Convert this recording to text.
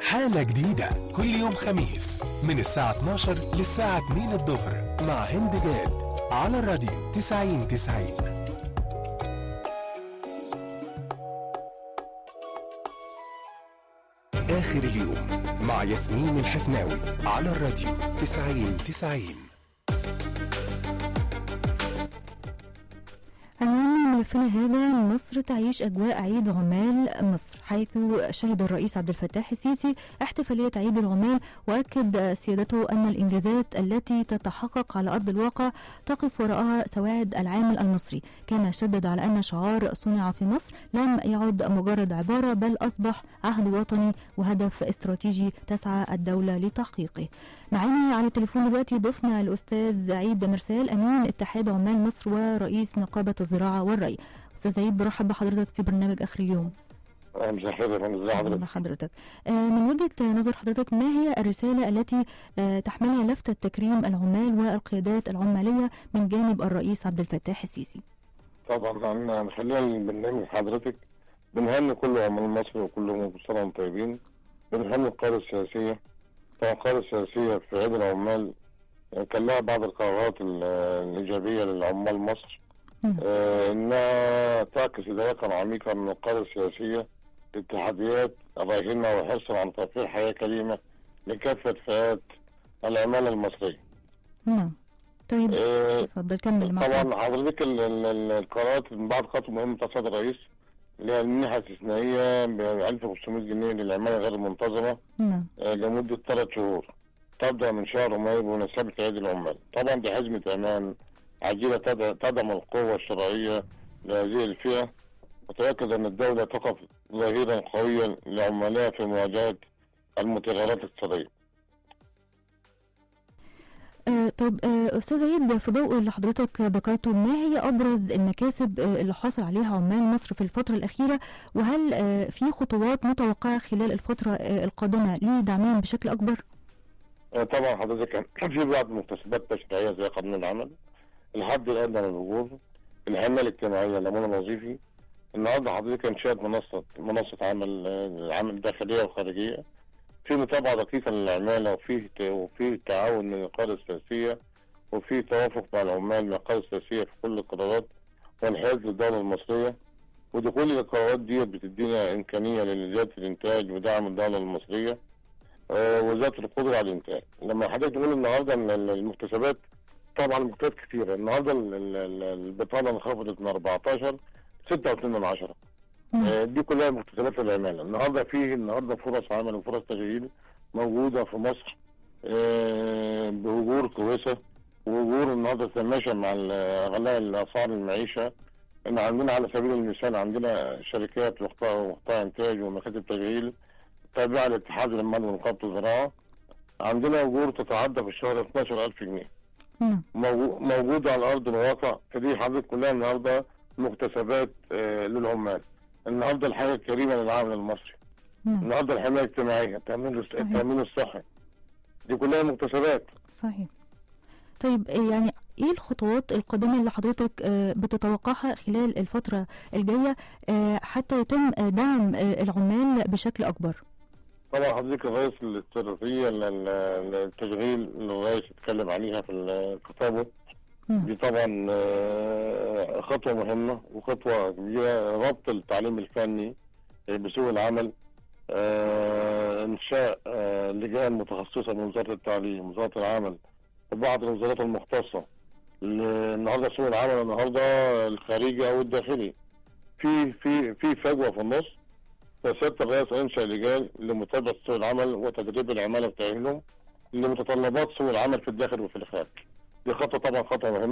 حالة جديدة كل يوم خميس من الساعة 12 للساعة 2 الظهر مع هند جاد على الراديو 90 90 آخر اليوم مع ياسمين الحفناوي على الراديو 90 90 عنوان ملفنا هذا مصر تعيش أجواء عيد عمال مصر حيث شهد الرئيس عبد الفتاح السيسي احتفالية عيد العمال وأكد سيادته أن الإنجازات التي تتحقق على أرض الواقع تقف وراءها سواعد العامل المصري كما شدد على أن شعار صنع في مصر لم يعد مجرد عبارة بل أصبح عهد وطني وهدف استراتيجي تسعى الدولة لتحقيقه معانا على التليفون دلوقتي ضيفنا الأستاذ عيد مرسال أمين اتحاد عمال مصر ورئيس نقابة الزراعة والري أستاذ عيد برحب بحضرتك في برنامج آخر اليوم مساء الخير يا فندم ازي حضرتك بحضرتك آه، من وجهة نظر حضرتك ما هي الرسالة التي آه، تحملها لفتة تكريم العمال والقيادات العمالية من جانب الرئيس عبد الفتاح السيسي طبعا احنا خلينا البرنامج حضرتك بنهني كل عمال مصر وكلهم كل سنه وانتم طيبين بنهني القاده السياسيه طبعا القاده السياسيه في عيد العمال آه، كان لها بعض القرارات ال- الايجابيه للعمال مصر نعم. آه، انها تعكس ادراكا عميقا من القاده السياسيه للاتحاديات الراهنه وحرصا على توفير حياه كريمه لكافه فئات العماله المصريه. نعم طيب آه، اتفضل كمل معك طبعا حضرتك ال- ال- ال- القرارات من بعض خطوة مهمة بتاع السيد الرئيس اللي هي المنحة الاستثنائية ب 1500 جنيه للعمالة غير المنتظمة نعم آه، لمدة ثلاث شهور تبدأ من شهر مايو بمناسبة عيد العمال طبعا دي حزمة أمان عاجلة تد- تدعم القوة الشرعية لهذه الفئة وتؤكد أن الدولة تقف ظهيرا قويا لعمالها في مواجهة المتغيرات الاقتصادية. آه طب آه أستاذ عيد في ضوء اللي حضرتك ذكرته ما هي أبرز المكاسب آه اللي حصل عليها عمال مصر في الفترة الأخيرة وهل آه في خطوات متوقعة خلال الفترة آه القادمة لدعمهم بشكل أكبر؟ آه، طبعا حضرتك كان في بعض مكتسبات تشريعيه زي قانون العمل الحد الادنى للاجور الحمايه الاجتماعيه الامن الوظيفي النهارده حضرتك انشات منصه منصه عمل آه، عمل داخليه وخارجيه في متابعه دقيقه للعماله وفي وفي تعاون من القاده السياسيه وفي توافق مع العمال من القاده السياسيه في كل القرارات وانحياز للدوله المصريه ودي كل القرارات دي بتدينا امكانيه لزياده الانتاج ودعم الدوله المصريه آه، وذات القدره على الانتاج لما حضرتك تقول النهارده ان ال- المكتسبات طبعا المكتسبات كتيره النهارده ال- ال- ال- البطاله انخفضت من 14 6.2 من 10 آه، دي كلها مكتسبات العماله النهارده في النهارده فرص عمل وفرص تشغيل موجوده في مصر آه، باجور كويسه واجور النهارده تتماشى مع ال- غلاء الاسعار المعيشه ان عندنا على سبيل المثال عندنا شركات وقطاع وقطاع انتاج ومكاتب تشغيل تابعة لاتحاد العمال ونقابة الزراعة عندنا أجور تتعدى في الشهر 12000 جنيه نعم موجو- موجودة على أرض الواقع فدي حضرتك كلها النهاردة مكتسبات آه، للعمال النهاردة الحياة الكريمة للعامل المصري نعم النهاردة الحماية الاجتماعية التأمين الص- صحيح. التأمين الصحي دي كلها مكتسبات صحيح طيب آه، يعني ايه الخطوات القادمة اللي حضرتك آه، بتتوقعها خلال الفترة الجاية آه، حتى يتم آه، دعم آه، العمال بشكل أكبر؟ طبعا حضرتك الرئيس الاستراتيجية لل- للتشغيل اللي الرئيس اتكلم عليها في ال- خطابه نعم دي طبعا آه، خطوة مهمة وخطوة كبيرة ربط التعليم الفني بسوق العمل آه، إنشاء آه، لجان متخصصة من وزارة التعليم وزارة العمل وبعض الوزارات المختصة ل- النهارده سوق العمل النهارده الخارجي أو الداخلي في في في فجوة في النص فسيادة الرئيس أنشأ لجان لمتابعة سوق العمل وتدريب العمالة وتأهيلهم لمتطلبات سوق العمل في الداخل وفي الخارج. دي خطوة طبعا خطوة مهمة